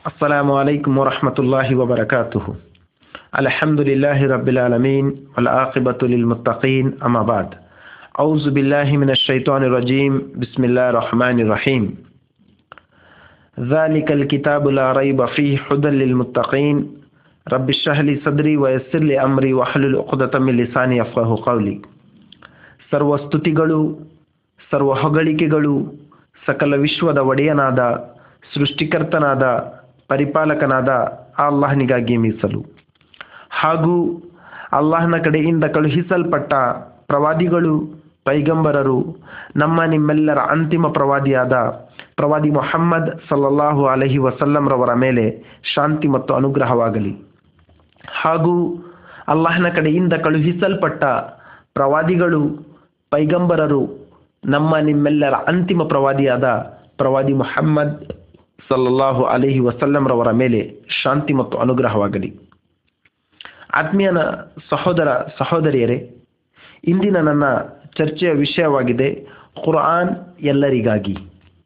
السلام عليكم ورحمة الله وبركاته الحمد لله رب العالمين والعاقبة للمتقين أما بعد أعوذ بالله من الشيطان الرجيم بسم الله الرحمن الرحيم ذلك الكتاب لا ريب فيه هدى للمتقين رب اشرح لي صدري ويسر لي أمري واحلل عقدة من لساني يفقه قولي ಸರ್ವ ಸ್ತುತಿಗಳು ಸರ್ವ ಹೊಗಳಿಕೆಗಳು ಸಕಲ ವಿಶ್ವದ ಒಡೆಯನಾದ ಸೃಷ್ಟಿಕರ್ತನಾದ ಪರಿಪಾಲಕನಾದ ಆ ಅಲ್ಲಾಹನಿಗಾಗಿ ಮೀಸಲು ಹಾಗೂ ಅಲ್ಲಾಹನ ಕಡೆಯಿಂದ ಕಳುಹಿಸಲ್ಪಟ್ಟ ಪ್ರವಾದಿಗಳು ಪೈಗಂಬರರು ನಮ್ಮ ನಿಮ್ಮೆಲ್ಲರ ಅಂತಿಮ ಪ್ರವಾದಿಯಾದ ಪ್ರವಾದಿ ಮೊಹಮ್ಮದ್ ಸಲ್ಲಲ್ಲಾಹು ಅಲಹಿ ವಸಲ್ಲಂರವರ ಮೇಲೆ ಶಾಂತಿ ಮತ್ತು ಅನುಗ್ರಹವಾಗಲಿ ಹಾಗೂ ಅಲ್ಲಾಹನ ಕಡೆಯಿಂದ ಕಳುಹಿಸಲ್ಪಟ್ಟ ಪ್ರವಾದಿಗಳು ಪೈಗಂಬರರು ನಮ್ಮ ನಿಮ್ಮೆಲ್ಲರ ಅಂತಿಮ ಪ್ರವಾದಿಯಾದ ಪ್ರವಾದಿ ಮುಹಮ್ಮದ್ ಸಲ್ಲಲ್ಲಾಹು ಅಲಹಿ ವಸಲ್ಲಂರವರ ಮೇಲೆ ಶಾಂತಿ ಮತ್ತು ಅನುಗ್ರಹವಾಗಲಿ ಆತ್ಮೀಯನ ಸಹೋದರ ಸಹೋದರಿಯರೇ ಇಂದಿನ ನನ್ನ ಚರ್ಚೆಯ ವಿಷಯವಾಗಿದೆ ಖುರ್ಆನ್ ಎಲ್ಲರಿಗಾಗಿ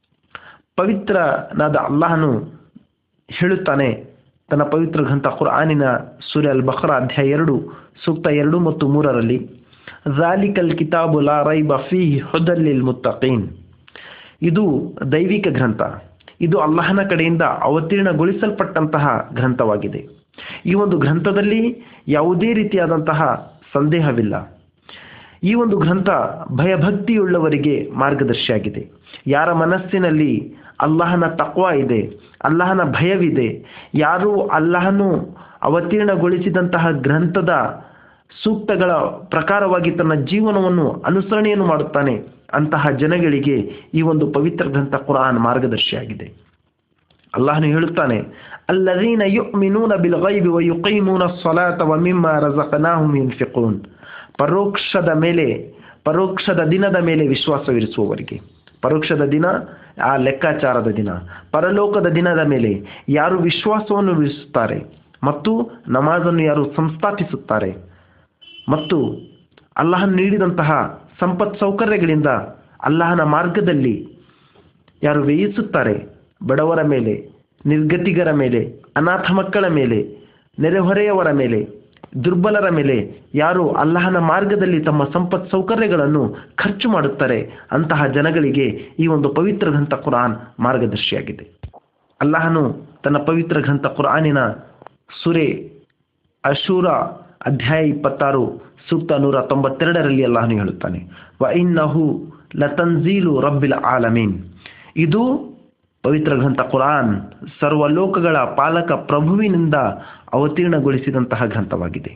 ಪವಿತ್ರನಾದ ಅಲ್ಲಾಹನು ಹೇಳುತ್ತಾನೆ ತನ್ನ ಪವಿತ್ರ ಗ್ರಂಥ ಖುರ್ಆನಿನ ಸೂರ್ಯ ಅಲ್ ಬಖ್ರಾ ಅಧ್ಯಾಯ ಎರಡು ಸೂಕ್ತ ಎರಡು ಮತ್ತು ಮೂರರಲ್ಲಿ ಝಾಲಿಕಲ್ ಕಿತಾಬು ಲಾ ರೈಬ ಫೀ ಹುದಲ್ಲಿಲ್ ಮುತ್ತಕೀನ್ ಇದು ದೈವಿಕ ಗ್ರಂಥ ಇದು ಅಲ್ಲಾಹನ ಕಡೆಯಿಂದ ಅವತೀರ್ಣಗೊಳಿಸಲ್ಪಟ್ಟಂತಹ ಗ್ರಂಥವಾಗಿದೆ ಈ ಒಂದು ಗ್ರಂಥದಲ್ಲಿ ಯಾವುದೇ ರೀತಿಯಾದಂತಹ ಸಂದೇಹವಿಲ್ಲ ಈ ಒಂದು ಗ್ರಂಥ ಭಯಭಕ್ತಿಯುಳ್ಳವರಿಗೆ ಮಾರ್ಗದರ್ಶಿಯಾಗಿದೆ ಯಾರ ಮನಸ್ಸಿನಲ್ಲಿ ಅಲ್ಲಾಹನ ತಕ್ವ ಇದೆ ಅಲ್ಲಾಹನ ಭಯವಿದೆ ಯಾರು ಅಲ್ಲಾಹನು ಅವತೀರ್ಣಗೊಳಿಸಿದಂತಹ ಗ್ರಂಥದ ಸೂಕ್ತಗಳ ಪ್ರಕಾರವಾಗಿ ತನ್ನ ಜೀವನವನ್ನು ಅನುಸರಣೆಯನ್ನು ಮಾಡುತ್ತಾನೆ ಅಂತಹ ಜನಗಳಿಗೆ ಈ ಒಂದು ಪವಿತ್ರ ಗ್ರಂಥ ಕುರಾನ್ ಮಾರ್ಗದರ್ಶಿಯಾಗಿದೆ ಅಲ್ಲಾಹನು ಹೇಳುತ್ತಾನೆ ಅಲ್ಲದೀನ ಯುಮಿನೂನ ಬಿಲ್ ಗೈಬಿ ವ ಯುಕೀಮೂನ ಸಲಾತ ವ ಮಿಮ್ಮ ರಜಕನಾಹುಂ ಯುನ್ಫಿಕೂನ್ ಪರೋಕ್ಷದ ಮೇಲೆ ಪರೋಕ್ಷದ ದಿನದ ಮೇಲೆ ವಿಶ್ವಾಸವಿರಿಸುವವರಿಗೆ ಪರೋಕ್ಷದ ದಿನ ಆ ಲೆಕ್ಕಾಚಾರದ ದಿನ ಪರಲೋಕದ ದಿನದ ಮೇಲೆ ಯಾರು ವಿಶ್ವಾಸವನ್ನು ವಿರಿಸುತ್ತಾರೆ ಮತ್ತು ನಮಾಜನ್ನು ಯಾರು ಸಂಸ್ಥಾಪಿಸುತ್ತಾರೆ ಮತ್ತು ಅಲ್ಲಾಹನ್ ನೀಡಿದಂತಹ ಸಂಪತ್ ಸೌಕರ್ಯಗಳಿಂದ ಅಲ್ಲಾಹನ ಮಾರ್ಗದಲ್ಲಿ ಯಾರು ವ್ಯಯಿಸುತ್ತಾರೆ ಬಡವರ ಮೇಲೆ ನಿರ್ಗತಿಗರ ಮೇಲೆ ಅನಾಥ ಮಕ್ಕಳ ಮೇಲೆ ನೆರೆಹೊರೆಯವರ ಮೇಲೆ ದುರ್ಬಲರ ಮೇಲೆ ಯಾರು ಅಲ್ಲಾಹನ ಮಾರ್ಗದಲ್ಲಿ ತಮ್ಮ ಸಂಪತ್ ಸೌಕರ್ಯಗಳನ್ನು ಖರ್ಚು ಮಾಡುತ್ತಾರೆ ಅಂತಹ ಜನಗಳಿಗೆ ಈ ಒಂದು ಪವಿತ್ರ ಗ್ರಂಥ ಕುರಾನ್ ಮಾರ್ಗದರ್ಶಿಯಾಗಿದೆ ಅಲ್ಲಾಹನು ತನ್ನ ಪವಿತ್ರ ಗ್ರಂಥ ಕುರಾನಿನ ಸುರೆ ಅಶೂರ ಅಧ್ಯಾಯ ಇಪ್ಪತ್ತಾರು ಸೂಕ್ತ ನೂರ ತೊಂಬತ್ತೆರಡರಲ್ಲಿ ಅಲ್ಲಾಹನು ಹೇಳುತ್ತಾನೆ ವ ಇನ್ನಹು ಲತನ್ಜೀಲು ರಬ್ಬಿಲ್ ಆಲಮೀನ್ ಇದು ಪವಿತ್ರ ಗ್ರಂಥ ಕುರಾನ್ ಸರ್ವಲೋಕಗಳ ಪಾಲಕ ಪ್ರಭುವಿನಿಂದ ಅವತೀರ್ಣಗೊಳಿಸಿದಂತಹ ಗ್ರಂಥವಾಗಿದೆ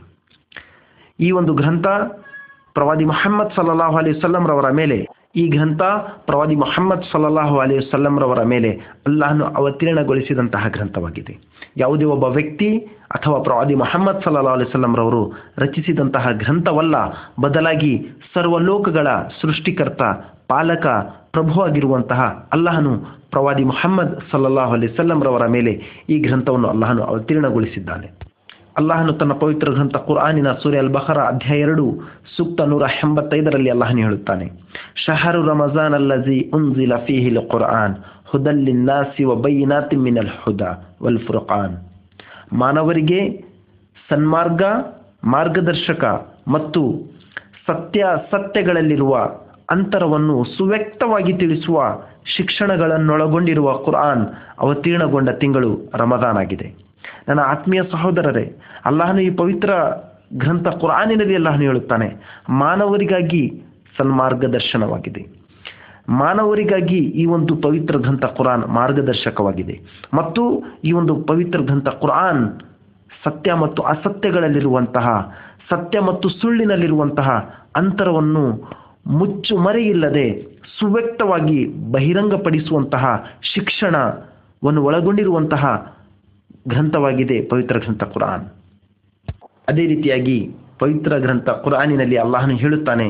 ಈ ಒಂದು ಗ್ರಂಥ ಪ್ರವಾದಿ ಮೊಹಮ್ಮದ್ ಸಲ್ಲಾಹು ಅಲಿ ವಸಲ್ಲಂರವರ ಮೇಲೆ ಈ ಗ್ರಂಥ ಪ್ರವಾದಿ ಮೊಹಮ್ಮದ್ ಸಲ್ಲಾಹು ಅಲಿ ವಸಲ್ಲಂರವರ ಮೇಲೆ ಅಲ್ಲಾಹನು ಅವತೀರ್ಣಗೊಳಿಸಿದಂತಹ ಗ್ರಂಥವಾಗಿದೆ ಯಾವುದೇ ಒಬ್ಬ ವ್ಯಕ್ತಿ ಅಥವಾ ಪ್ರವಾದಿ ಮೊಹಮ್ಮದ್ ಸಲ್ಲಾ ಅಲಿ ವಸಲ್ಲಂರವರು ರಚಿಸಿದಂತಹ ಗ್ರಂಥವಲ್ಲ ಬದಲಾಗಿ ಸರ್ವಲೋಕಗಳ ಸೃಷ್ಟಿಕರ್ತ ಪಾಲಕ ಪ್ರಭುವಾಗಿರುವಂತಹ ಅಲ್ಲಾಹನು ಪ್ರವಾದಿ ಮೊಹಮ್ಮದ್ ಸಲ್ಲಲ್ಲಾಹು ಅಲಿ ಸಲ್ಲಂರವರ ಮೇಲೆ ಈ ಗ್ರಂಥವನ್ನು ಅಲ್ಲಾಹನು ಅವತೀರ್ಣಗೊಳಿಸಿದ್ದಾನೆ ಅಲ್ಲಾಹನು ತನ್ನ ಪವಿತ್ರ ಗ್ರಂಥ ಕುರ್ಆನಿನ ಸೂರ್ಯ ಅಲ್ ಬಹರ ಅಧ್ಯಾಯ ಎರಡು ಸೂಕ್ತ ನೂರ ಎಂಬತ್ತೈದರಲ್ಲಿ ಅಲ್ಲಾಹನು ಹೇಳುತ್ತಾನೆ ಶಹರು ರಮಜಾನ್ ಅಲ್ಲಜಿ ಉನ್ಜಿಲ ಫೀಹಿಲ್ ಕುರ್ಆನ್ ಹುದಲ್ಲಿನ್ನಾಸಿ ವ ಬೈನಾತಿ ಮಿನಲ್ ಹುದ ವಲ್ ಫುರ್ಖಾನ್ ಮಾನವರಿಗೆ ಸನ್ಮಾರ್ಗ ಮಾರ್ಗದರ್ಶಕ ಮತ್ತು ಸತ್ಯ ಸತ್ಯಗಳಲ್ಲಿರುವ ಅಂತರವನ್ನು ಸುವ್ಯಕ್ತವಾಗಿ ತಿಳಿಸುವ ಶಿಕ್ಷಣಗಳನ್ನೊಳಗೊಂಡಿರುವ ಕುರ್ಆನ್ ಅವತೀರ್ಣಗೊಂಡ ತಿಂಗಳು ರಮದಾನ್ ಆಗಿದೆ ನನ್ನ ಆತ್ಮೀಯ ಸಹೋದರರೇ ಅಲ್ಲಾಹನು ಈ ಪವಿತ್ರ ಗ್ರಂಥ ಕುರಾನಿನಲ್ಲಿ ಅಲ್ಲಾಹನು ಹೇಳುತ್ತಾನೆ ಮಾನವರಿಗಾಗಿ ಸನ್ಮಾರ್ಗದರ್ಶನವಾಗಿದೆ ಮಾನವರಿಗಾಗಿ ಈ ಒಂದು ಪವಿತ್ರ ಗ್ರಂಥ ಕುರಾನ್ ಮಾರ್ಗದರ್ಶಕವಾಗಿದೆ ಮತ್ತು ಈ ಒಂದು ಪವಿತ್ರ ಗ್ರಂಥ ಕುರಾನ್ ಸತ್ಯ ಮತ್ತು ಅಸತ್ಯಗಳಲ್ಲಿರುವಂತಹ ಸತ್ಯ ಮತ್ತು ಸುಳ್ಳಿನಲ್ಲಿರುವಂತಹ ಅಂತರವನ್ನು ಮುಚ್ಚು ಮರೆಯಿಲ್ಲದೆ ಸುವ್ಯಕ್ತವಾಗಿ ಬಹಿರಂಗಪಡಿಸುವಂತಹ ಶಿಕ್ಷಣವನ್ನು ಒಳಗೊಂಡಿರುವಂತಹ ಗ್ರಂಥವಾಗಿದೆ ಪವಿತ್ರ ಗ್ರಂಥ ಕುರಾನ್ ಅದೇ ರೀತಿಯಾಗಿ ಪವಿತ್ರ ಗ್ರಂಥ ಕುರಾನಿನಲ್ಲಿ ಅಲ್ಲಾಹನು ಹೇಳುತ್ತಾನೆ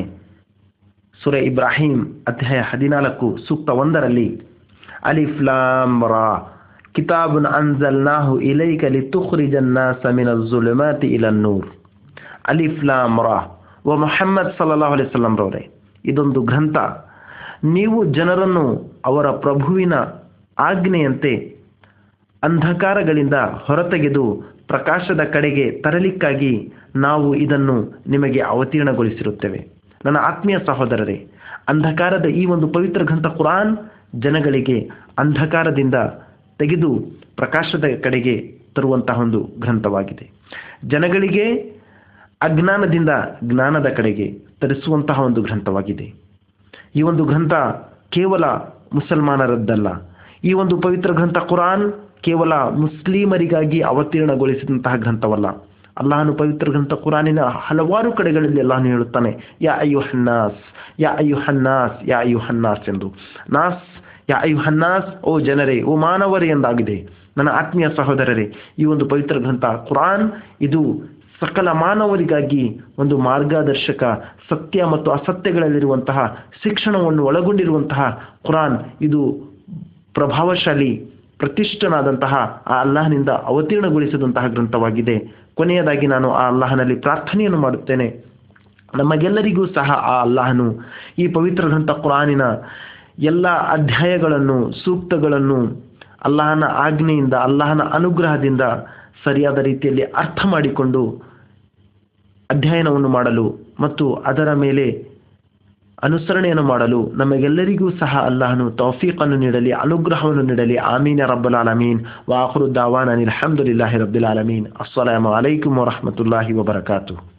ಸುರ ಇಬ್ರಾಹಿಂ ಅಧ್ಯಾಯ ಹದಿನಾಲ್ಕು ಸೂಕ್ತ ಒಂದರಲ್ಲಿ ಅಲಿಫ್ಲಾಮ್ ರಾ ಕಿತಾಬುನ್ ಅನ್ಜಲ್ನಾಹು ಇಲೈಕ ಲಿತುಖ್ರಿಜ الناس من الظلمات الى النور ಅಲಿಫ್ಲಾಮ್ ರಾ ವ ಮೊಹಮ್ಮದ್ ಸಲ್ಲಲ್ಲಾಹು ಅಲೈಹಿ ವಸಲ್ಲಂ ರವರೇ ಇದೊಂದು ಗ್ರಂಥ ನೀವು ಜನರನ್ನು ಅವರ ಪ್ರಭುವಿನ ಆಜ್ಞೆಯಂತೆ ಅಂಧಕಾರಗಳಿಂದ ಹೊರತೆಗೆದು ಪ್ರಕಾಶದ ಕಡೆಗೆ ತರಲಿಕ್ಕಾಗಿ ನಾವು ಇದನ್ನು ನಿಮಗೆ ಅವತೀರ್ಣಗೊಳಿಸಿರುತ್ತೇವೆ ನನ್ನ ಆತ್ಮೀಯ ಸಹೋದರರೇ ಅಂಧಕಾರದ ಈ ಒಂದು ಪವಿತ್ರ ಗ್ರಂಥ ಕುರಾನ್ ಜನಗಳಿಗೆ ಅಂಧಕಾರದಿಂದ ತೆಗೆದು ಪ್ರಕಾಶದ ಕಡೆಗೆ ತರುವಂತಹ ಒಂದು ಗ್ರಂಥವಾಗಿದೆ ಜನಗಳಿಗೆ ಅಜ್ಞಾನದಿಂದ ಜ್ಞಾನದ ಕಡೆಗೆ ತರಿಸುವಂತಹ ಒಂದು ಗ್ರಂಥವಾಗಿದೆ ಈ ಒಂದು ಗ್ರಂಥ ಕೇವಲ ಮುಸಲ್ಮಾನರದ್ದಲ್ಲ ಈ ಒಂದು ಪವಿತ್ರ ಗ್ರಂಥ ಕುರಾನ್ ಕೇವಲ ಮುಸ್ಲಿಮರಿಗಾಗಿ ಅವತೀರ್ಣಗೊಳಿಸಿದಂತಹ ಗ್ರಂಥವಲ್ಲ ಅಲ್ಲಾಹನು ಪವಿತ್ರ ಗ್ರಂಥ ಕುರಾನಿನ ಹಲವಾರು ಕಡೆಗಳಲ್ಲಿ ಅಲ್ಲಾಹನು ಹೇಳುತ್ತಾನೆ ಯಾ ಅಯ್ಯು ಹನ್ನಾಸ್ ಯಾ ಅಯ್ಯು ಹನ್ನಾಸ್ ಯಾ ಅಯ್ಯು ಹನ್ನಾಸ್ ಎಂದು ನಾಸ್ ಯಾ ಅಯ್ಯು ಹನ್ನಾಸ್ ಓ ಜನರೇ ಓ ಮಾನವರೇ ಎಂದಾಗಿದೆ ನನ್ನ ಆತ್ಮೀಯ ಸಹೋದರರೇ ಈ ಒಂದು ಪವಿತ್ರ ಗ್ರಂಥ ಕುರಾನ್ ಇದು ಸಕಲ ಮಾನವರಿಗಾಗಿ ಒಂದು ಮಾರ್ಗದರ್ಶಕ ಸತ್ಯ ಮತ್ತು ಅಸತ್ಯಗಳಲ್ಲಿರುವಂತಹ ಶಿಕ್ಷಣವನ್ನು ಒಳಗೊಂಡಿರುವಂತಹ ಕುರಾನ್ ಇದು ಪ್ರಭಾವಶಾಲಿ ಪ್ರತಿಷ್ಠನಾದಂತಹ ಆ ಅಲ್ಲಾಹನಿಂದ ಅವತೀರ್ಣಗೊಳಿಸಿದಂತಹ ಗ್ರಂಥವಾಗಿದೆ ಕೊನೆಯದಾಗಿ ನಾನು ಆ ಅಲ್ಲಾಹನಲ್ಲಿ ಪ್ರಾರ್ಥನೆಯನ್ನು ಮಾಡುತ್ತೇನೆ ನಮಗೆಲ್ಲರಿಗೂ ಸಹ ಆ ಅಲ್ಲಾಹನು ಈ ಪವಿತ್ರ ಗ್ರಂಥ ಕುರಾನಿನ ಎಲ್ಲ ಅಧ್ಯಾಯಗಳನ್ನು ಸೂಕ್ತಗಳನ್ನು ಅಲ್ಲಾಹನ ಆಜ್ಞೆಯಿಂದ ಅಲ್ಲಾಹನ ಅನುಗ್ರಹದಿಂದ ಸರಿಯಾದ ರೀತಿಯಲ್ಲಿ ಅರ್ಥ ಮಾಡಿಕೊಂಡು ಅಧ್ಯಯನವನ್ನು ಮಾಡಲು ಮತ್ತು ಅದರ ಮೇಲೆ ಅನುಸರಣೆಯನ್ನು ಮಾಡಲು ನಮಗೆಲ್ಲರಿಗೂ ಸಹ ಅಲ್ಲಾಹನು ತೌಫೀಕನ್ನು ನೀಡಲಿ ಅನುಗ್ರಹವನ್ನು ನೀಡಲಿ ಆಮೀನ ರಬ್ಬಲ್ ಆಲಮೀನ್ ವಾಖರು ದಾವಾನ್ ಅನಿಲ್ ಅಹಮದುಲ್ಲಾಹಿ ರಬ್ಬಿಲ್ ಆಲಮೀನ್ ಅಸ್ಸಲಾಮು ಅಲೈಕುಮ್ ವರಹಮತುಲ್ಲಾಹಿ ವಬರಕಾತು